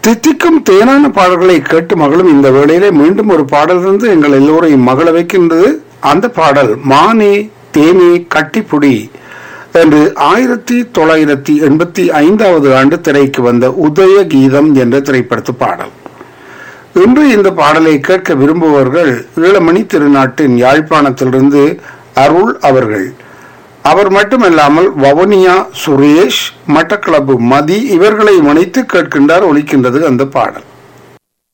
தித்திக்கும் தேனான பாடல்களை கேட்டு மகளும் இந்த வேளையிலே மீண்டும் ஒரு பாடல் இருந்து எங்கள் எல்லோரையும் மகள வைக்கின்றது அந்த பாடல் மானே தேனே கட்டிப்புடி என்று ஆயிரத்தி தொள்ளாயிரத்தி எண்பத்தி ஐந்தாவது ஆண்டு திரைக்கு வந்த உதய கீதம் என்ற திரைப்படத்து பாடல் இன்று இந்த பாடலை கேட்க விரும்புபவர்கள் ஈழமணி திருநாட்டின் யாழ்ப்பாணத்திலிருந்து அருள் அவர்கள் அவர் மட்டுமல்லாமல் வவுனியா சுரேஷ் மட்டக்களப்பு மதி இவர்களை இணைத்து கேட்கின்றார் ஒலிக்கின்றது அந்த பாடல்